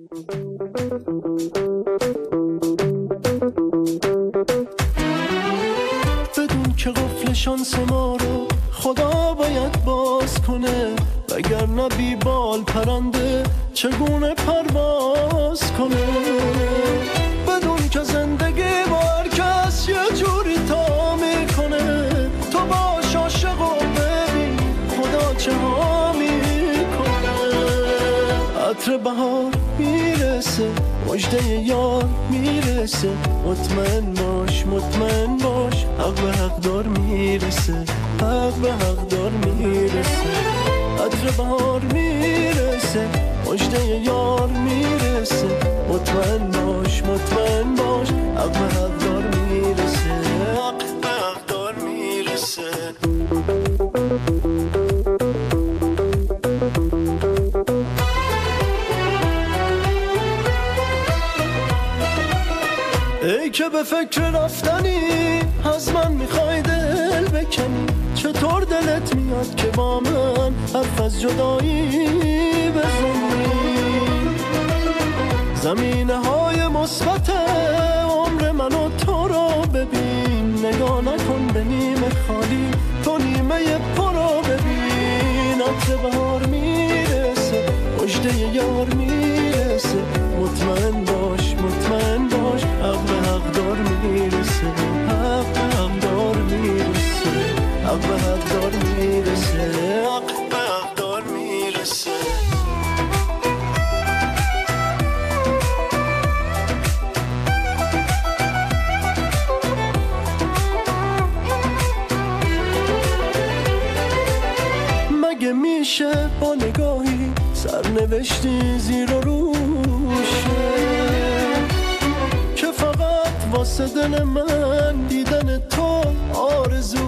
بدون که قفل شانس ما رو خدا باید باز کنه وگرنه بی بال پرنده چگونه پرواز کنه بدون که زندگی با هر کس یه جوری تا میکنه تو باش عاشق و ببین خدا چه ها میکنه عطر بهار میرسه مجده یار میرسه مطمئن باش مطمئن باش حق به حق دار میرسه حق به حق دار میرسه عطر بهار میرسه مجده یار میرسه مطمئن باش مطمئن باش حق به حق دار میرسه حق به حق دار میرسه ای که به فکر رفتنی از من میخوای دل بکنی چطور دلت میاد که با من حرف از جدایی بزنی زمینه های مثبت عمر من و تو رو ببین نگاه نکن به نیمه خالی تو نیمه پر رو ببین عطر بهار میرسه مجده یار میرسه مطمئن باش مطمئن باش حق به حق دار میرسه حق به حق دار میرسه حق به حق دار میرسه حق به حق دار میرسه مگه میشه با نگاهی سرنوشتی زیر و روشه که فقط واسه دل من دیدن تو آرزوشه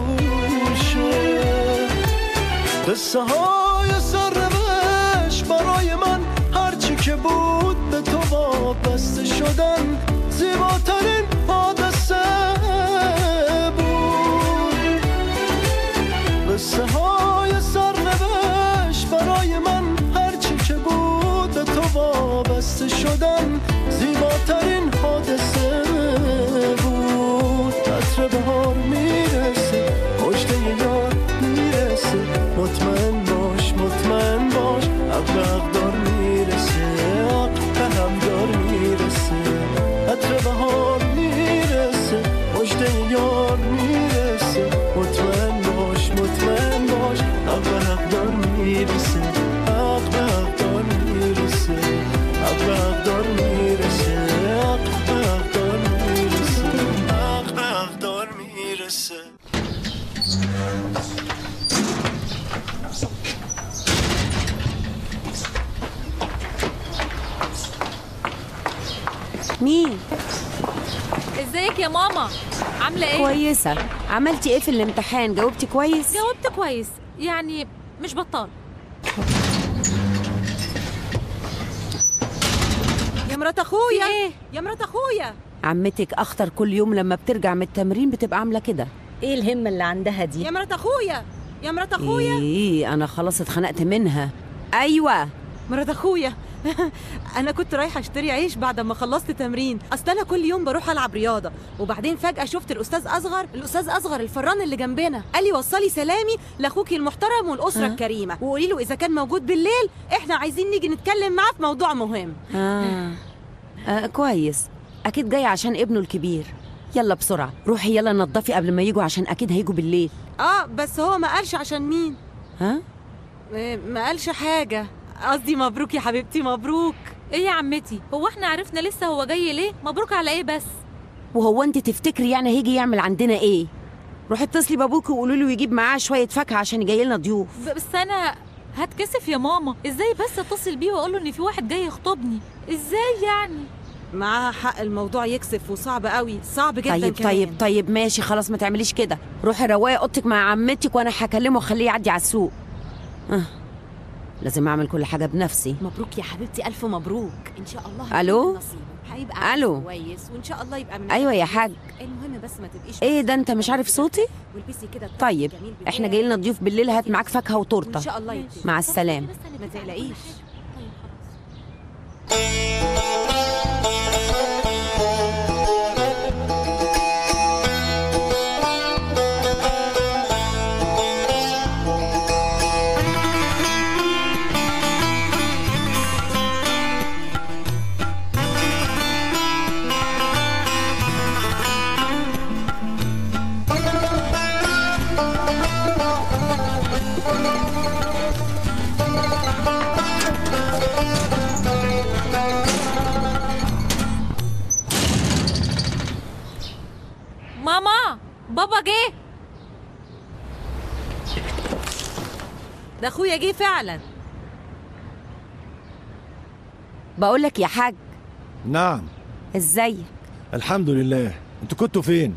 قصه های سرنوشت برای من هرچی که بود به تو وابسته شدن زیباترین حادثه بود قصه های سرنوشت برای من هرچی که بود به تو وابسته شدن زیباترین حادثه بود عطر بهار میرسه مجده یار میرسه مطمئن باش مطمئن باش حق به حق دار میرسه حق به هم دار میرسه عطر بهار میرسه مجده یار میرسه مطمئن باش مطمئن باش حق به حق دار میرسه حق به حق دار میرسه حق به حق دار میرسه حق به حق دار میرسه حق به حق دار میرسه مين ازيك يا ماما عامله ايه كويسة عملتي ايه في الامتحان جاوبتي كويس جاوبت كويس يعني مش بطال يا مرات اخويا في ايه يا مرات اخويا عمتك اخطر كل يوم لما بترجع من التمرين بتبقى عاملة كده ايه الهمة اللي عندها دي يا مرات اخويا يا مرات اخويا ايه انا خلاص اتخنقت منها ايوه مرات اخويا انا كنت رايحه اشتري عيش بعد ما خلصت تمرين اصل انا كل يوم بروح العب رياضه وبعدين فجاه شفت الاستاذ اصغر الاستاذ اصغر الفران اللي جنبنا قال لي وصلي سلامي لاخوكي المحترم والاسره أه. الكريمه وقولي له اذا كان موجود بالليل احنا عايزين نيجي نتكلم معاه في موضوع مهم آه. آه كويس اكيد جاي عشان ابنه الكبير يلا بسرعة روحي يلا نضفي قبل ما يجوا عشان اكيد هيجوا بالليل اه بس هو ما قالش عشان مين ها آه، ما قالش حاجه قصدي مبروك يا حبيبتي مبروك ايه يا عمتي هو احنا عرفنا لسه هو جاي ليه مبروك على ايه بس وهو انت تفتكري يعني هيجي يعمل عندنا ايه روحي اتصلي بابوكي وقولوا له يجيب معاه شوية فاكهة عشان جاي لنا ضيوف ب- بس انا هتكسف يا ماما ازاي بس اتصل بيه واقول له ان في واحد جاي يخطبني ازاي يعني معاها حق الموضوع يكسف وصعب قوي صعب جدا طيب كمان. طيب طيب ماشي خلاص ما تعمليش كده روحي رواقي اوضتك مع عمتك وانا هكلمه واخليه يعدي على السوق آه. لازم اعمل كل حاجه بنفسي مبروك يا حبيبتي الف مبروك ان شاء الله ألو؟ هيكون نصيبك. هيبقى ألو؟ عريس كويس وان شاء الله يبقى من ايوه يا أهل حاج المهم بس ما تبقيش ايه ده انت مش عارف صوتي والبسي كده الطقم طيب الجميل احنا بتاعك. جاي لنا ضيوف بالليل هات معاك فاكهه وان وتورته شاء الله يبقى مع السلامه بس ما هنتفق على كل تقلقيش. حاجة. طيب خلاص ده اخويا جه فعلا بقول لك يا حاج نعم ازيك الحمد لله انتوا كنتوا فين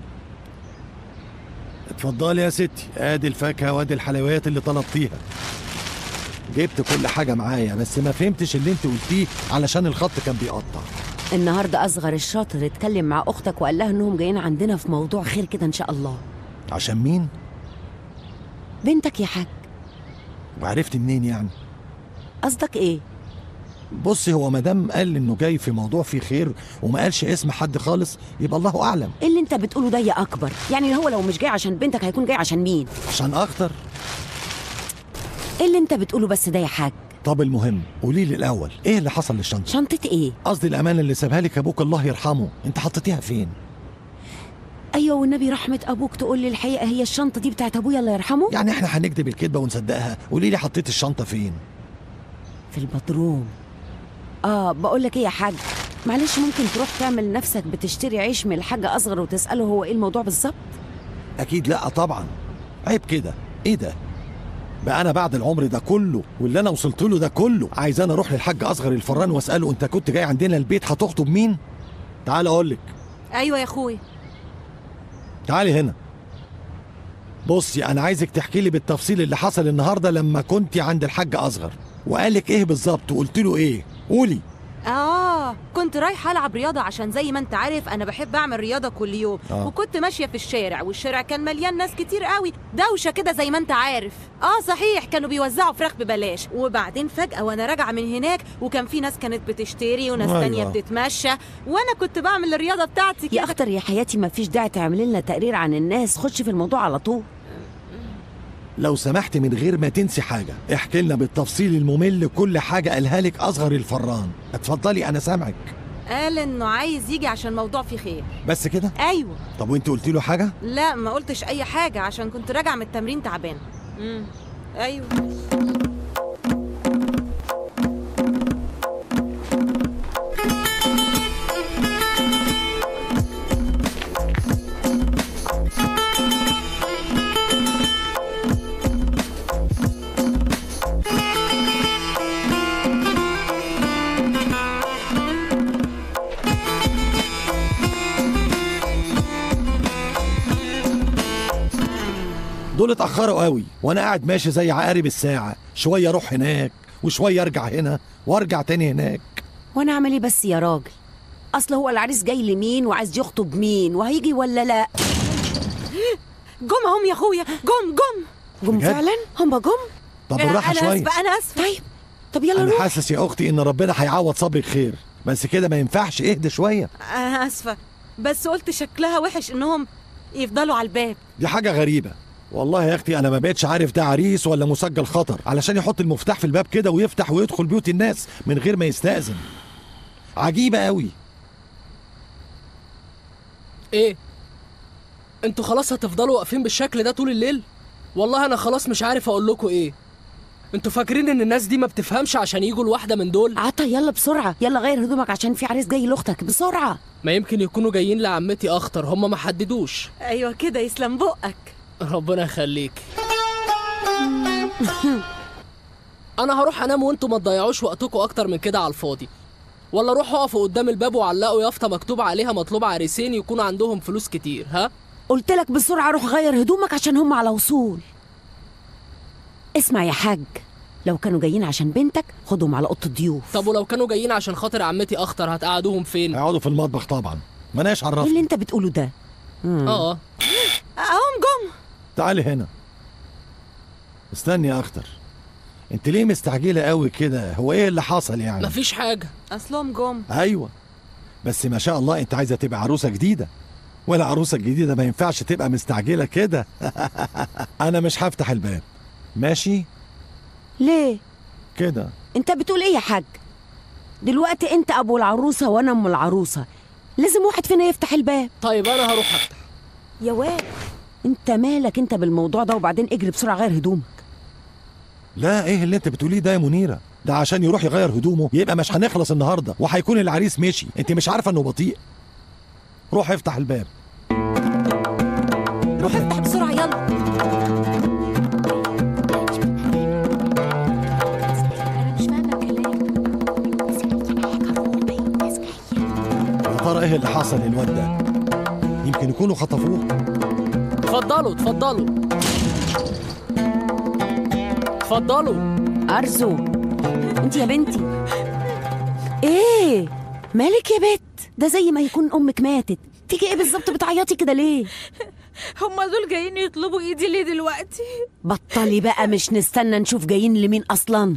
اتفضلي يا ستي ادي الفاكهه وادي الحلويات اللي طلبتيها جبت كل حاجه معايا بس ما فهمتش اللي انت قلتيه علشان الخط كان بيقطع النهارده اصغر الشاطر اتكلم مع اختك وقال لها انهم جايين عندنا في موضوع خير كده ان شاء الله عشان مين بنتك يا حاج وعرفت منين يعني قصدك ايه بصي هو مدام قال انه جاي في موضوع فيه خير وما قالش اسم حد خالص يبقى الله اعلم ايه اللي انت بتقوله ده يا اكبر يعني هو لو مش جاي عشان بنتك هيكون جاي عشان مين عشان اخطر ايه اللي انت بتقوله بس ده يا حاج طب المهم قولي لي الاول ايه اللي حصل للشنطه شنطه ايه قصدي الامانه اللي سابها لك ابوك الله يرحمه انت حطيتيها فين ايوه والنبي رحمه ابوك تقول لي الحقيقه هي الشنطه دي بتاعت ابويا الله يرحمه يعني احنا هنكذب الكذبه ونصدقها قولي لي حطيت الشنطه فين في البدروم اه بقول لك ايه يا حاج معلش ممكن تروح تعمل نفسك بتشتري عيش من الحاج اصغر وتساله هو ايه الموضوع بالظبط اكيد لا طبعا عيب كده ايه ده بقى انا بعد العمر ده كله واللي انا وصلت له ده كله عايز انا اروح للحاج اصغر الفران واساله انت كنت جاي عندنا البيت هتخطب مين تعال اقول لك ايوه يا اخويا تعالي هنا بصي انا عايزك تحكي لي بالتفصيل اللي حصل النهارده لما كنت عند الحاج اصغر وقالك ايه بالظبط وقلت له ايه قولي اه كنت رايحه العب رياضه عشان زي ما انت عارف انا بحب اعمل رياضه كل يوم آه. وكنت ماشيه في الشارع والشارع كان مليان ناس كتير قوي دوشه كده زي ما انت عارف اه صحيح كانوا بيوزعوا فراخ ببلاش وبعدين فجاه وانا راجعه من هناك وكان في ناس كانت بتشتري وناس أيوة. تانية بتتمشى وانا كنت بعمل الرياضه بتاعتي يا كده اختر يا حياتي ما فيش داعي تعملي لنا تقرير عن الناس خش في الموضوع على طول لو سمحت من غير ما تنسي حاجه احكي لنا بالتفصيل الممل كل حاجه قالها لك اصغر الفران اتفضلي انا سامعك قال انه عايز يجي عشان موضوع فيه خير بس كده ايوه طب وانت قلت له حاجه لا ما قلتش اي حاجه عشان كنت راجعه من التمرين تعبانه امم ايوه دول اتاخروا قوي وانا قاعد ماشي زي عقارب الساعه شويه اروح هناك وشويه ارجع هنا وارجع تاني هناك وانا اعمل ايه بس يا راجل اصل هو العريس جاي لمين وعايز يخطب مين وهيجي ولا لا جم هم يا اخويا جم جم جم بجد؟ فعلا هم جم طب بالراحه انا شويه اسفه انا اسفه طيب طب يلا انا روح حاسس يا اختي ان ربنا هيعوض صبرك خير بس كده ما ينفعش اهدى شويه انا اسفه بس قلت شكلها وحش انهم يفضلوا على الباب دي حاجه غريبه والله يا اختي انا ما بقتش عارف ده عريس ولا مسجل خطر علشان يحط المفتاح في الباب كده ويفتح ويدخل بيوت الناس من غير ما يستأذن عجيبه قوي ايه انتوا خلاص هتفضلوا واقفين بالشكل ده طول الليل والله انا خلاص مش عارف اقول لكم ايه انتوا فاكرين ان الناس دي ما بتفهمش عشان يجوا لواحده من دول عطا يلا بسرعه يلا غير هدومك عشان في عريس جاي لاختك بسرعه ما يمكن يكونوا جايين لعمتي اخطر هم ما حددوش ايوه كده يسلم بقك ربنا يخليك انا هروح انام وانتوا ما تضيعوش وقتكم اكتر من كده على الفاضي ولا روحوا اقفوا قدام الباب وعلقوا يافطه مكتوب عليها مطلوب عريسين يكونوا عندهم فلوس كتير ها قلت لك بسرعه روح غير هدومك عشان هم على وصول اسمع يا حاج لو كانوا جايين عشان بنتك خدهم على اوضه الضيوف طب ولو كانوا جايين عشان خاطر عمتي اخطر هتقعدوهم فين هيقعدوا في المطبخ طبعا ماناش ايه اللي عرفني انت بتقوله ده مم. اه اهم جم تعالي هنا استني يا اختر انت ليه مستعجله قوي كده هو ايه اللي حصل يعني مفيش حاجه اصلهم جم ايوه بس ما شاء الله انت عايزه تبقى عروسه جديده ولا عروسه جديده ما ينفعش تبقى مستعجله كده انا مش هفتح الباب ماشي ليه كده انت بتقول ايه يا حاج دلوقتي انت ابو العروسه وانا ام العروسه لازم واحد فينا يفتح الباب طيب انا هروح افتح يا واد انت مالك انت بالموضوع ده وبعدين اجري بسرعه غير هدومك لا ايه اللي انت بتقوليه ده يا منيره ده عشان يروح يغير هدومه يبقى مش هنخلص النهارده وهيكون العريس مشي انت مش عارفه انه بطيء روح افتح الباب روح افتح بسرعه يلا ايه اللي حصل للواد ده يمكن يكونوا خطفوه اتفضلوا اتفضلوا اتفضلوا ارزو انت يا بنتي ايه مالك يا بت ده زي ما يكون امك ماتت فيكي ايه بالظبط بتعيطي كده ليه هما دول جايين يطلبوا ايدي ليه دلوقتي بطلي بقى مش نستنى نشوف جايين لمين اصلا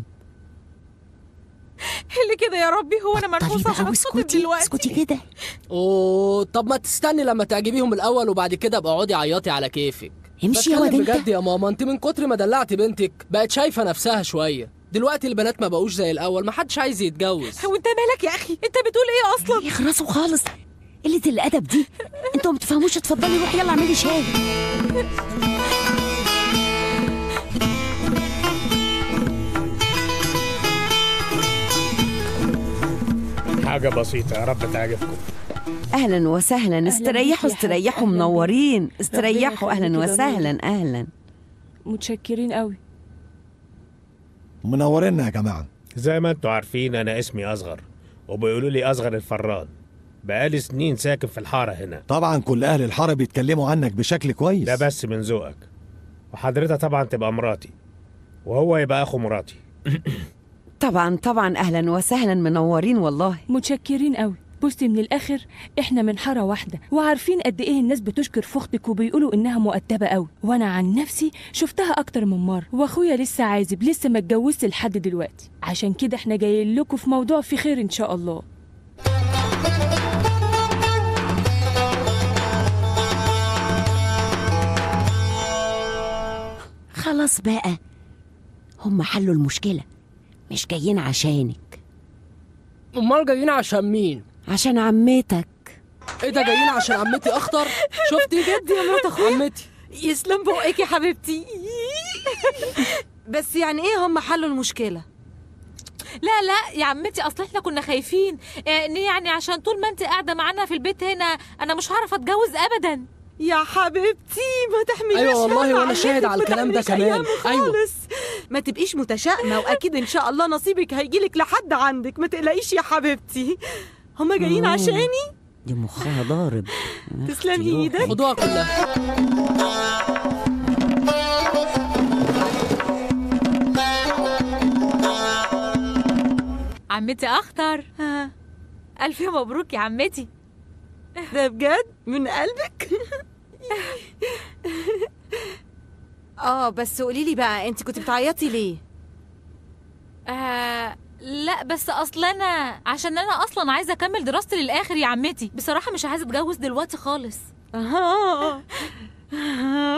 اللي كده يا ربي هو انا بطلي منحوسه بقى عشان اتخطب واسكتي دلوقتي اسكتي كده اوه طب ما تستني لما تعجبيهم الاول وبعد كده ابقى اقعدي عيطي على كيفك امشي يا بتكلم واد انت بجد يا ماما انت من كتر ما دلعتي بنتك بقت شايفه نفسها شويه دلوقتي البنات ما بقوش زي الاول ما حدش عايز يتجوز وانت مالك يا اخي انت بتقول ايه اصلا يخرسوا خالص قلة الأدب دي انتوا ما بتفهموش اتفضلي روحي يلا اعملي شاي حاجة بسيطة يا رب تعجبكم اهلا وسهلا استريحوا يا حاج. استريحوا أهلاً منورين استريحوا يخليكي اهلا ده وسهلا اهلا متشكرين قوي منورينا يا جماعه زي ما انتوا عارفين أنا اسمي أصغر وبيقولوا لي أصغر الفران بقالي سنين ساكن في الحارة هنا طبعا كل اهل الحاره بيتكلموا عنك بشكل كويس ده بس من ذوقك وحضرتها طبعا تبقى مراتي وهو يبقى أخو مراتي طبعا طبعا اهلا وسهلا منورين والله متشكرين قوي بصي من الاخر احنا من حاره واحده وعارفين قد ايه الناس بتشكر في اختك وبيقولوا انها مؤدبه قوي وانا عن نفسي شفتها اكتر من مره واخويا لسه عازب لسه ما اتجوزش لحد دلوقتي عشان كده احنا جايين لكم في موضوع في خير ان شاء الله خلاص بقى هم حلوا المشكلة مش جايين عشانك امال جايين عشان مين عشان عمتك ايه ده جايين عشان عمتي اخطر شفتي بجد يا مرات اخويا عمتي يسلم بقك يا حبيبتي بس يعني ايه هم حلوا المشكله لا لا يا عمتي اصل احنا كنا خايفين آه، ان يعني عشان طول ما انت قاعده معانا في البيت هنا انا مش هعرف اتجوز ابدا يا حبيبتي ما تحمليش أيوة والله هم وأنا عنك، شاهد على ما الكلام ده تحمليش كمان. أيام أيوة. خالص ما تبقيش متشائمه واكيد ان شاء الله نصيبك هيجيلك لحد عندك ما تقلقيش يا حبيبتي هم جايين مم. عشاني دي مخها ضارب تسلم أختي روحي. ايدك خدوها كلها عمتي اخطر ها، الف مبروك يا عمتي ده بجد من قلبك اه بس قولي لي بقى انت كنت بتعيطي ليه آه لا بس اصل انا عشان انا اصلا عايزه اكمل دراستي للاخر يا عمتي بصراحه مش عايزه اتجوز دلوقتي خالص آه. آه.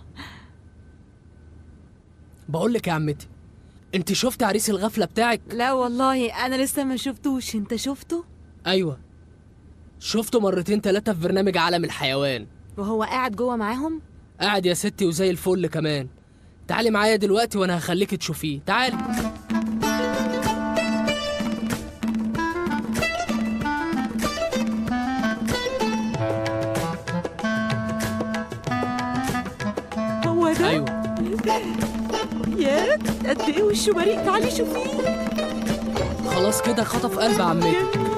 بقول لك يا عمتي انت شفتي عريس الغفله بتاعك لا والله انا لسه ما شفتوش انت شفته ايوه شفته مرتين ثلاثه في برنامج عالم الحيوان وهو قاعد جوه معاهم قاعد يا ستي وزي الفل كمان تعالي معايا دلوقتي وانا هخليك تشوفيه تعالي هو ده ايوه يا قد ايه وشه بريء تعالي شوفيه خلاص كده خطف قلب عمتي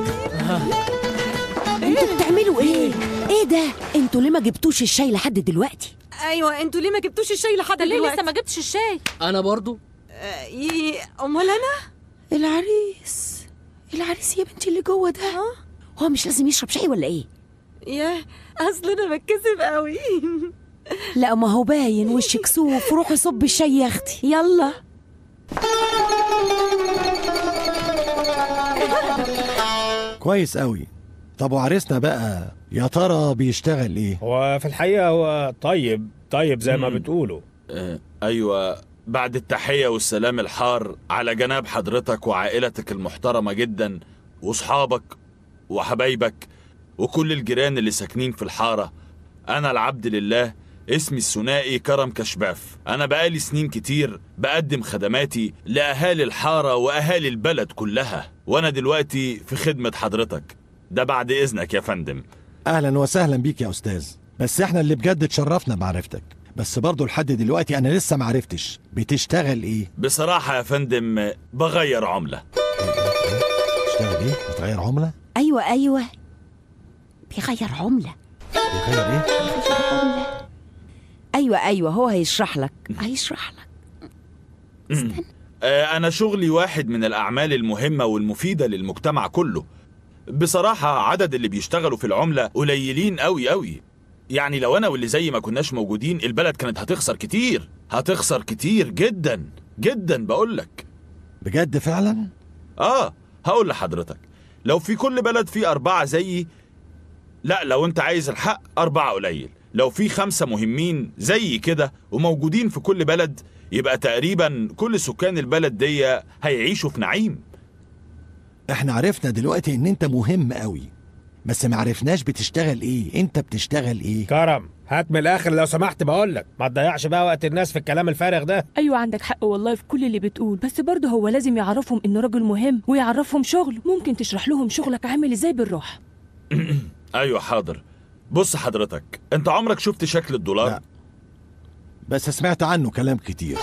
انتوا بتعملوا ايه ايه ده انتوا ليه ما جبتوش الشاي لحد دلوقتي ايوه انتوا ليه ما جبتوش الشاي لحد ده ليه دلوقتي لسه ما جبتش الشاي انا برضو آه، ي- امال انا العريس العريس يا بنتي اللي جوه ده هو مش لازم يشرب شاي ولا ايه يا اصل انا بتكسف قوي لا ما هو باين وشك سوف روحي صب الشاي يا اختي يلا كويس قوي طب وعريسنا بقى يا ترى بيشتغل ايه هو في الحقيقة هو طيب طيب زي ما مم. بتقولوا آه، أيوة بعد التحية والسلام الحار على جناب حضرتك وعائلتك المحترمة جدا وصحابك وحبايبك وكل الجيران اللي ساكنين في الحارة أنا العبد لله اسمي الثنائي كرم كشباف أنا بقالي سنين كتير بقدم خدماتي لأهالي الحارة وأهالي البلد كلها وأنا دلوقتي في خدمة حضرتك ده بعد إذنك يا فندم اهلا وسهلا بيك يا استاذ بس احنا اللي بجد اتشرفنا بمعرفتك بس برضه لحد دلوقتي انا لسه معرفتش بتشتغل ايه بصراحة يا فندم بغير عملة تشتغل ايه بتغير عمله ايوه ايوه بيغير عملة بيغير ايه بيغير عملة أيوة أيوة هو هيشرح لك هيشرح لك آه، أنا شغلي واحد من الأعمال المهمة والمفيدة للمجتمع كله بصراحة عدد اللي بيشتغلوا في العملة قليلين أوي أوي يعني لو أنا واللي زي ما كناش موجودين البلد كانت هتخسر كتير هتخسر كتير جدا جدا بقولك بجد فعلا آه هقول لحضرتك لو في كل بلد في أربعة زيي لا لو أنت عايز الحق أربعة قليل لو في خمسة مهمين زي كده وموجودين في كل بلد يبقى تقريبا كل سكان البلد دي هيعيشوا في نعيم احنا عرفنا دلوقتي ان انت مهم قوي بس ما عرفناش بتشتغل ايه انت بتشتغل ايه كرم هات من الاخر لو سمحت بقول لك ما تضيعش بقى وقت الناس في الكلام الفارغ ده ايوه عندك حق والله في كل اللي بتقول بس برضه هو لازم يعرفهم انه راجل مهم ويعرفهم شغل ممكن تشرح لهم شغلك عامل ازاي بالراحه أيوة حاضر بص حضرتك أنت عمرك شفت شكل الدولار؟ لا. بس سمعت عنه كلام كتير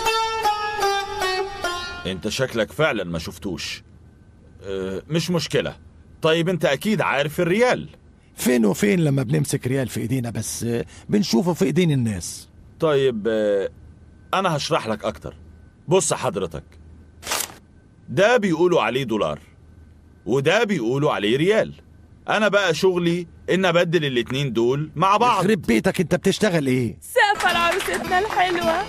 أنت شكلك فعلا ما شفتوش أه مش مشكلة طيب أنت أكيد عارف الريال فين وفين لما بنمسك ريال في ايدينا بس آه، بنشوفه في ايدين الناس طيب آه، أنا هشرح لك أكتر بص حضرتك ده بيقولوا عليه دولار وده بيقولوا عليه ريال أنا بقى شغلي إن أبدل الاتنين دول مع بعض يخرب بيتك انت بتشتغل ايه سقف عروستنا الحلوه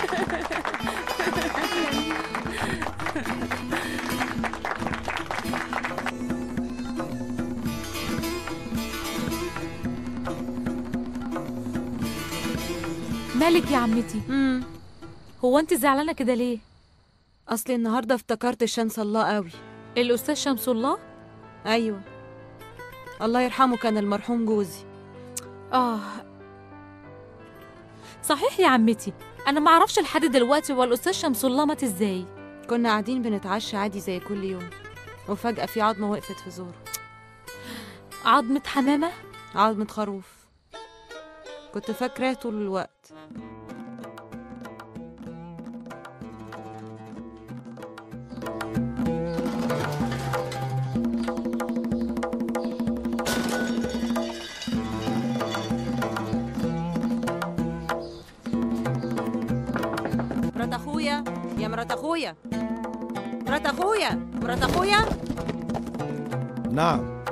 مالك يا عمتي امم هو انت زعلانه كده ليه اصلي النهارده افتكرت الشمس الله قوي الاستاذ شمس الله ايوه الله يرحمه كان المرحوم جوزي اه صحيح يا عمتي انا ما اعرفش لحد دلوقتي هو الاستاذ شمس الله مات ازاي كنا قاعدين بنتعشى عادي زي كل يوم وفجأة في عظمة وقفت في زوره عظمه حمامه عظمة خروف كنت فاكراه طول الوقت مرات اخويا يا مرات اخويا مرات اخويا مرات اخويا نعم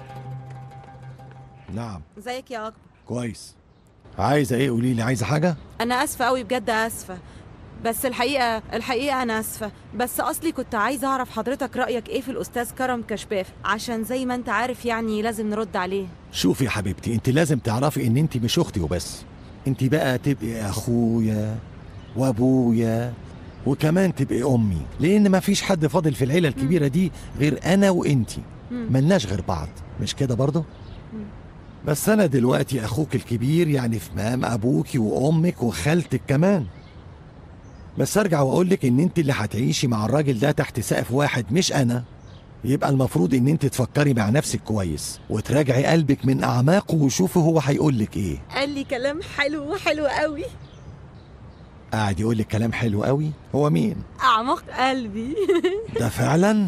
نعم ازيك يا اكبر كويس عايزه ايه قولي لي عايزه حاجه انا اسفه قوي بجد اسفه بس الحقيقه الحقيقه انا اسفه بس اصلي كنت عايزه اعرف حضرتك رايك ايه في الاستاذ كرم كشباف عشان زي ما انت عارف يعني لازم نرد عليه شوفي يا حبيبتي انت لازم تعرفي ان انت مش اختي وبس انت بقى تبقي اخويا وابويا وكمان تبقي امي لان ما فيش حد فاضل في العيله الكبيره دي غير انا وانتي مم. ملناش غير بعض مش كده برضه بس انا دلوقتي اخوك الكبير يعني في مقام ابوكي وامك وخالتك كمان بس ارجع واقول لك ان انت اللي هتعيشي مع الراجل ده تحت سقف واحد مش انا يبقى المفروض ان انت تفكري مع نفسك كويس وتراجعي قلبك من اعماقه وشوفي هو هيقول لك ايه قال لي كلام حلو حلو قوي قاعد يقول لك كلام حلو قوي هو مين اعماق قلبي ده فعلا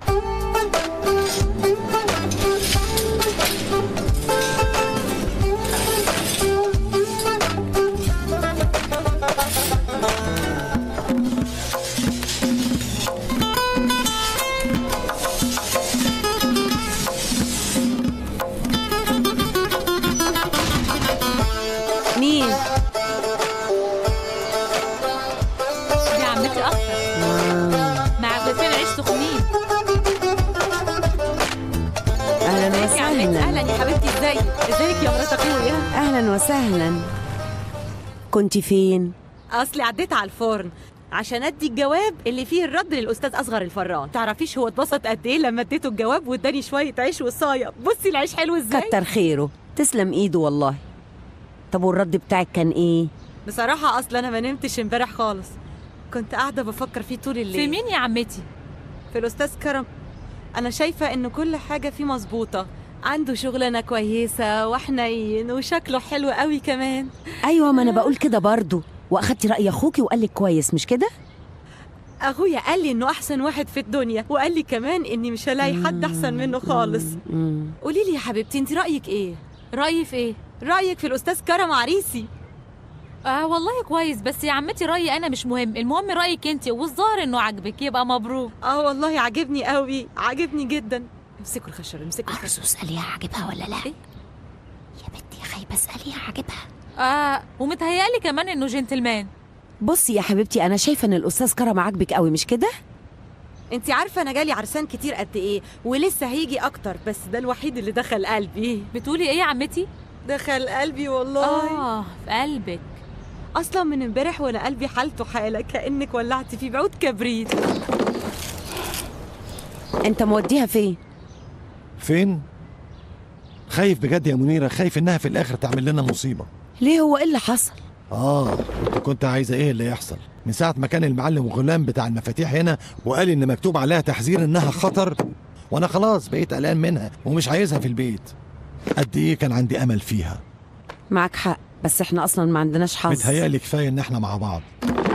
مين دي عمتي اكتر مع رغيفين عيش سخنين اهلا ازيك يا عمتي وسهلا اهلا يا حبيبتي ازيك ازيك يا مرات اخويا اهلا وسهلا كنت فين اصلي عديت على الفرن عشان ادي الجواب اللي فيه الرد للاستاذ اصغر الفران تعرفيش هو اتبسط قد ايه لما اديته الجواب واداني شويه عيش وصايه بصي العيش حلو ازاي كتر خيره تسلم ايده والله طب والرد بتاعك كان ايه بصراحه اصلا انا ما نمتش امبارح خالص كنت قاعده بفكر فيه طول الليل في مين يا عمتي في الاستاذ كرم انا شايفه ان كل حاجه فيه مظبوطه عنده شغلانه كويسه وحنين وشكله حلو قوي كمان ايوه ما انا بقول كده برضو واخدتي راي اخوكي وقال لك كويس مش كده اخويا قال لي انه احسن واحد في الدنيا وقال لي كمان اني مش هلاقي حد احسن منه خالص مم. قولي لي يا حبيبتي انت رايك ايه رايي في ايه رايك في الاستاذ كرم عريسي اه والله كويس بس يا عمتي رايي انا مش مهم المهم رايك انت والظاهر انه عاجبك يبقى مبروك اه والله عاجبني قوي عاجبني جدا امسكوا الخشب امسكوا أرجو الخشب اسأليها عاجبها ولا لا إيه؟ يا بنتي يا خايبة اسأليها عاجبها اه ومتهيألي كمان انه جنتلمان بصي يا حبيبتي أنا شايفة إن الأستاذ كرم عاجبك قوي مش كده؟ انت عارفه انا جالي عرسان كتير قد ايه ولسه هيجي اكتر بس ده الوحيد اللي دخل قلبي بتقولي ايه يا عمتي دخل قلبي والله اه في قلبك اصلا من امبارح وانا قلبي حالته حاله كانك ولعت فيه بعود كبريت أنت موديها فين؟ فين خايف بجد يا منيره خايف انها في الاخر تعمل لنا مصيبه ليه هو إيه اللي حصل؟ اه انت كنت عايزه ايه اللي يحصل من ساعه ما كان المعلم غلام بتاع المفاتيح هنا وقال ان مكتوب عليها تحذير انها خطر وانا خلاص بقيت قلقان منها ومش عايزها في البيت قد ايه كان عندي امل فيها معك حق بس إحنا أصلا ما عندناش حظ متهيألي كفايه ان احنا مع بعض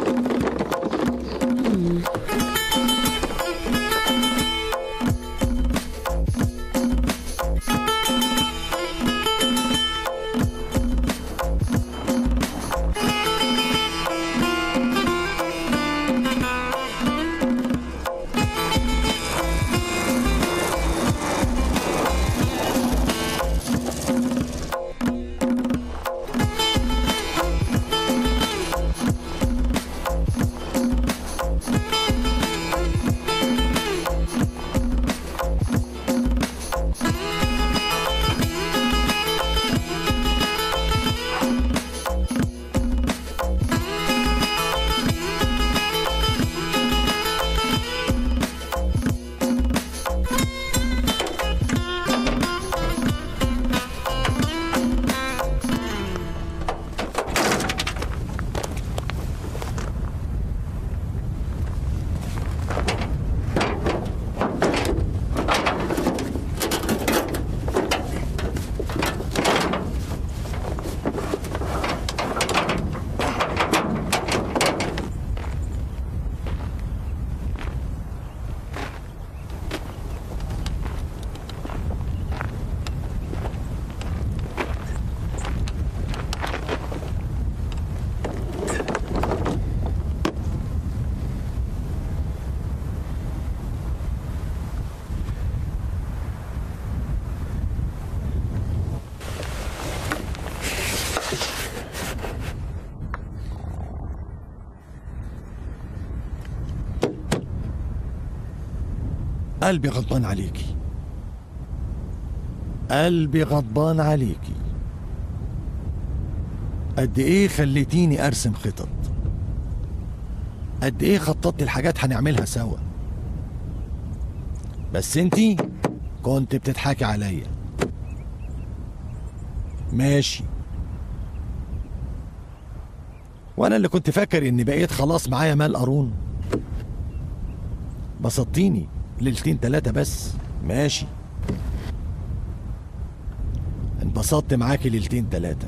قلبي غضبان عليكي قلبي غضبان عليكي قد ايه خليتيني ارسم خطط قد ايه خططت الحاجات هنعملها سوا بس انتي كنت بتضحكي عليا ماشي وانا اللي كنت فاكر اني بقيت خلاص معايا مال قارون بسطتيني ليلتين تلاتة بس ماشي انبسطت معاكي ليلتين تلاتة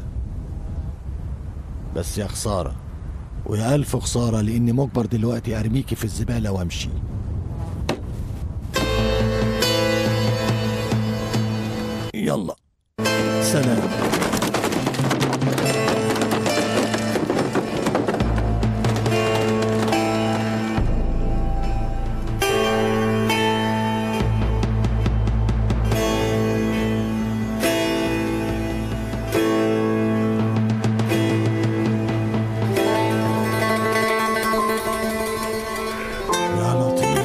بس يا خسارة ويا ألف خسارة لإني مجبر دلوقتي أرميكي في الزبالة وأمشي يلا سلام يا لطيف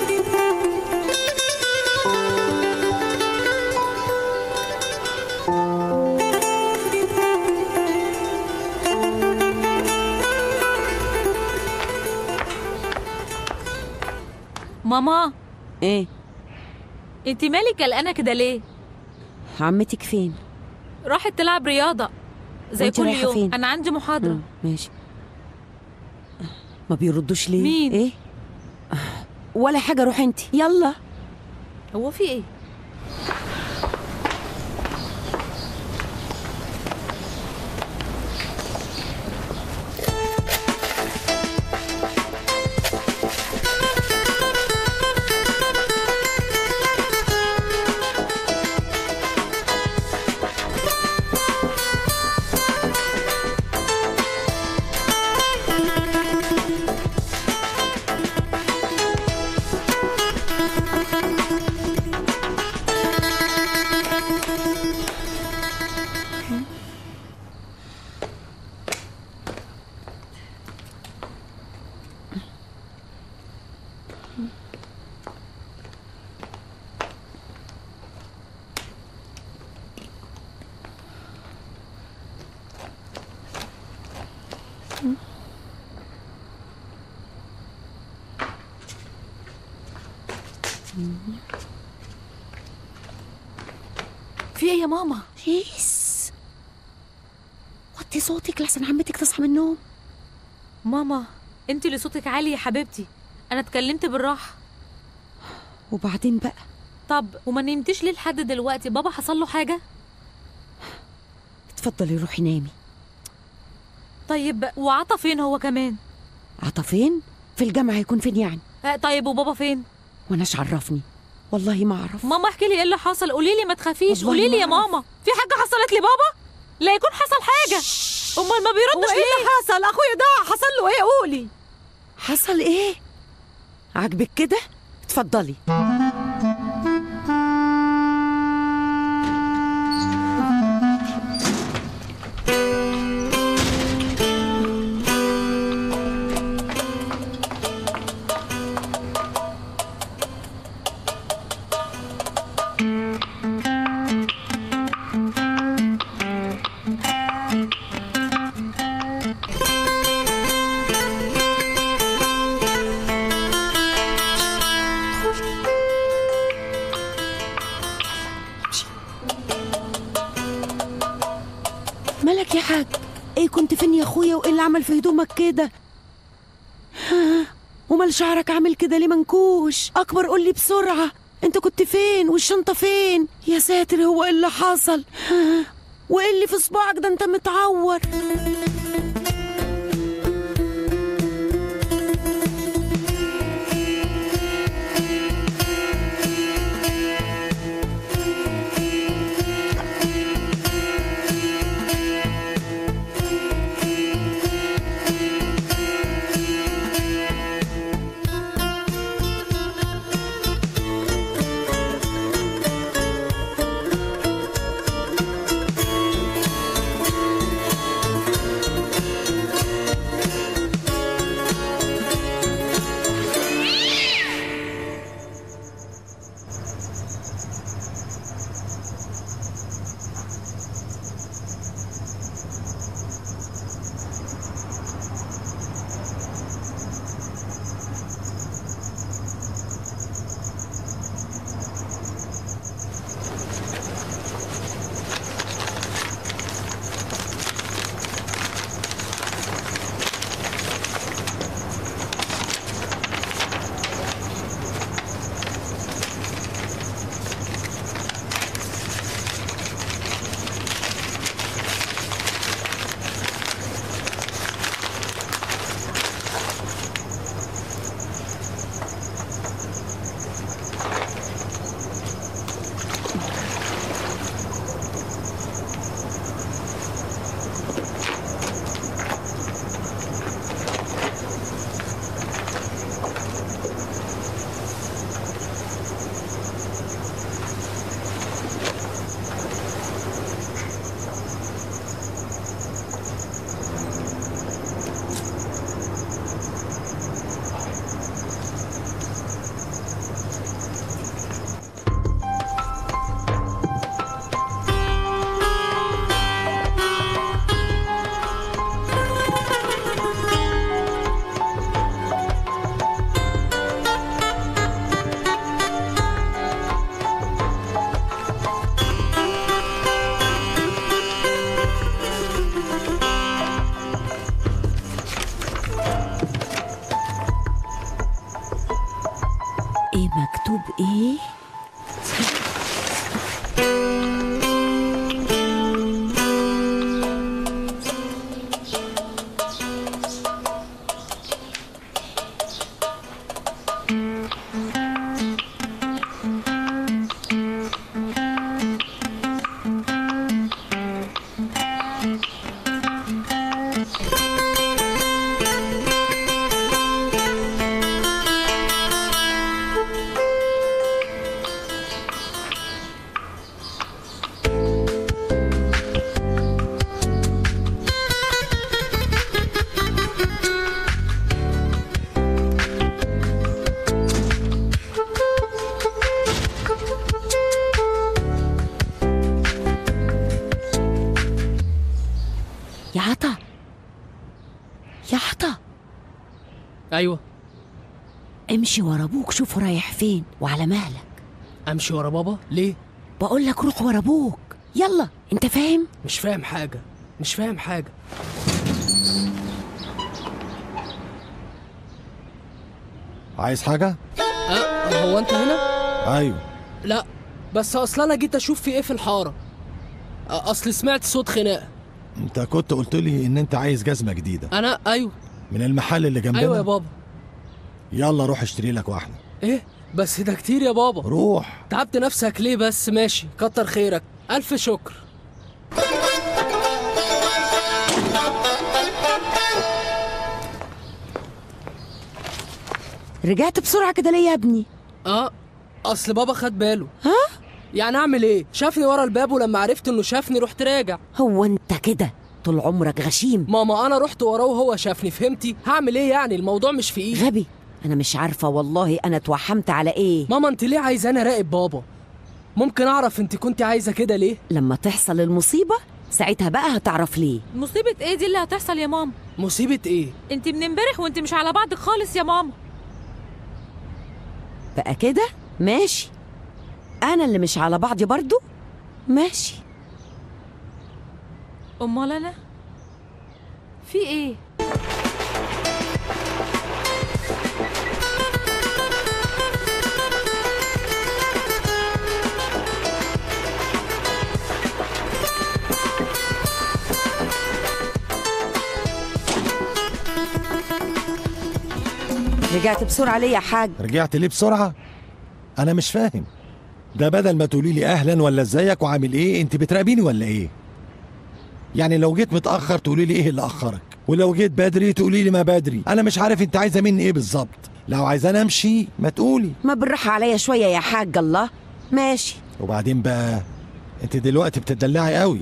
ماما إيه؟ انت مالك قلقانه كده ليه عمتك فين؟ راحت تلعب رياضه زي وانت كل رايحة يوم فين؟ انا عندي محاضره مم، ماشي ما بيردوش ليه؟ مين؟ إيه؟ ولا حاجة روح انت يلا هو في ايه في ايه يا ماما ريس وطي صوتك لحسن عمتك تصحى من النوم ماما انت اللي صوتك عالي يا حبيبتي انا اتكلمت بالراحه وبعدين بقى طب وما نمتيش ليه لحد دلوقتي بابا حصل له حاجه اتفضلي روحي نامي طيب وعطا فين هو كمان عطا فين في الجامعة هيكون فين يعني آه طيب وبابا فين واناش عرفني والله ما اعرف ماما احكي لي ايه اللي حصل قولي لي ما تخافيش والله قولي لي ما يا أعرف. ماما في حاجه حصلت لبابا لا يكون حصل حاجه امال ما هو بيردش ايه ليه اللي حصل اخويا ده حصل له ايه قولي حصل ايه عاجبك كده اتفضلي مالك يا حاج ايه كنت فين يا اخويا وايه اللي عمل في هدومك كده ها، ومال شعرك عامل كده ليه منكوش اكبر قولي بسرعه انت كنت فين والشنطه فين يا ساتر هو ايه اللي حصل ها، وايه اللي في صباعك ده انت متعور ايه مكتوب ايه يا عطا يا عطا ايوه امشي ورا ابوك شوفه رايح فين وعلى مهلك امشي ورا بابا ليه بقول لك روح ورا ابوك يلا انت فاهم مش فاهم حاجه مش فاهم حاجه عايز حاجة؟ أه هو انت هنا أيوه لا بس اصل انا جيت اشوف في ايه في الحاره أه، اصل سمعت صوت خناقه أنت كنت قلت لي إن أنت عايز جزمة جديدة انا ايوه من المحل اللي جنبنا ايوه يا بابا يلا روح اشتري لك واحدة ايه بس ده كتير يا بابا روح تعبت نفسك ليه بس ماشي كتر خيرك الف شكر رجعت بسرعه كده ليه يا ابني اه اصل بابا خد باله ها يعني اعمل ايه شافني ورا الباب ولما عرفت انه شافني رحت راجع هو انت كده طول عمرك غشيم ماما انا رحت وراه وهو شافني فهمتي هعمل ايه يعني الموضوع مش في ايدي غبي انا مش عارفه والله انا اتوحمت على ايه ماما انت ليه عايزاني اراقب بابا ممكن اعرف انت كنت عايزه كده ليه لما تحصل المصيبه ساعتها بقى هتعرف ليه مصيبة ايه دي اللي هتحصل يا ماما مصيبه ايه انت من امبارح وانت مش على بعضك خالص يا ماما بقى كده ماشي انا اللي مش على بعضي برضو ماشي امال انا في ايه رجعت بسرعه ليه يا حاج رجعت ليه بسرعة؟ أنا مش فاهم ده بدل ما تقولي لي أهلا ولا إزيك وعامل إيه أنت بتراقبيني ولا إيه؟ يعني لو جيت متأخر تقولي لي إيه اللي أخرك ولو جيت بدري تقولي لي ما بدري أنا مش عارف أنت عايزة مني إيه بالظبط لو عايزاني أمشي ما تقولي ما بالراحه عليا شويه يا حاج الله ماشي وبعدين بقى أنت دلوقتي بتدلعي قوي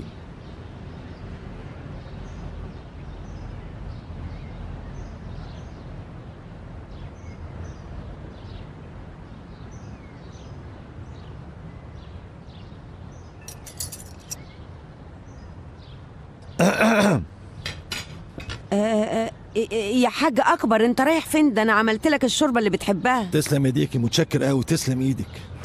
إيه- إيه يا حاج اكبر انت رايح فين ده انا عملت لك الشوربه اللي بتحبها تسلم ايديكي متشكر قوي تسلم ايدك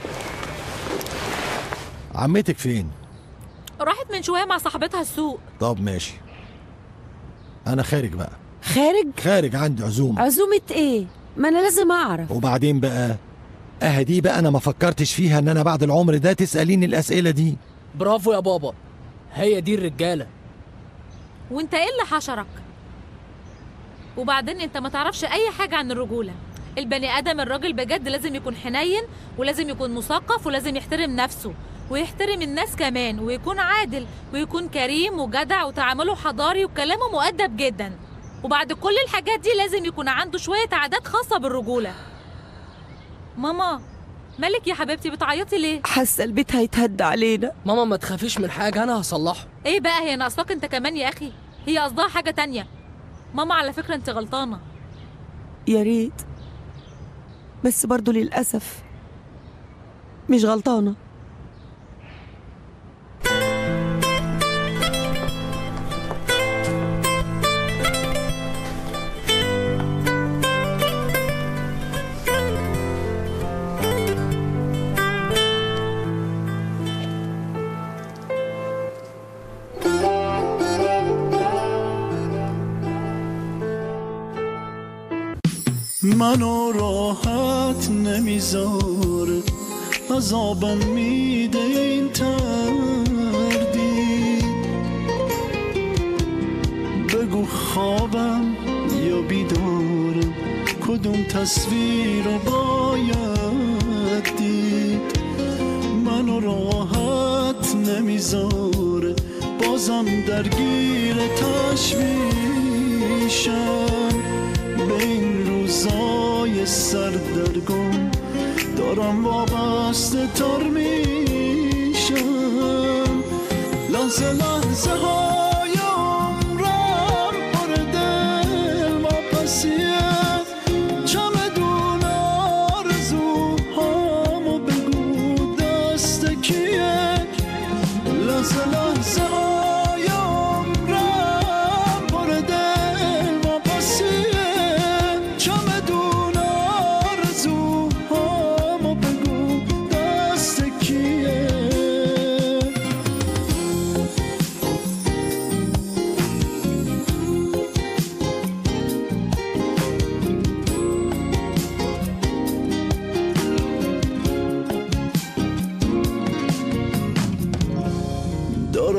عمتك فين راحت من شوية مع صاحبتها السوق طب ماشي انا خارج بقى خارج خارج عندي عزومه عزومه ايه ما انا لازم اعرف وبعدين بقى اه دي بقى انا ما فكرتش فيها ان انا بعد العمر ده تساليني الاسئله دي برافو يا بابا هي دي الرجاله وانت ايه اللي حشرك وبعدين انت ما تعرفش اي حاجة عن الرجولة البني ادم الراجل بجد لازم يكون حنين ولازم يكون مثقف ولازم يحترم نفسه ويحترم الناس كمان ويكون عادل ويكون كريم وجدع وتعامله حضاري وكلامه مؤدب جدا وبعد كل الحاجات دي لازم يكون عنده شوية عادات خاصة بالرجولة ماما مالك يا حبيبتي بتعيطي ليه؟ حاسه البيت هيتهد علينا ماما ما تخافيش من حاجه انا هصلحه ايه بقى هي ناقصاك انت كمان يا اخي هي قصدها حاجة تانية ماما على فكرة انت غلطانة يا ريت بس برضو للاسف مش غلطانه منو راحت نمیذاره عذابم میده این تردید بگو خوابم یا بیدارم کدوم تصویر رو باید دید منو راحت نمیذاره بازم درگیر تشویشم به این روزای سردرگم دارم وابسته تر میشم لحظه لحظه های عمرم پر دل واپسیه چمدون آرزوهامو بگو دست کیه لحظه لحظه های عمرم پر دل واپسیه چمدون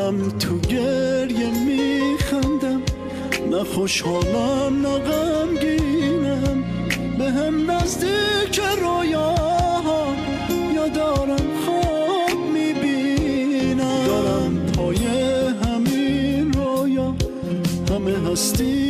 دارم تو گریه میخندم نه خوشحالم نه غمگینم به هم نزدیک رویاها یا دارم خواب میبینم دارم پای همین رویا همه هستی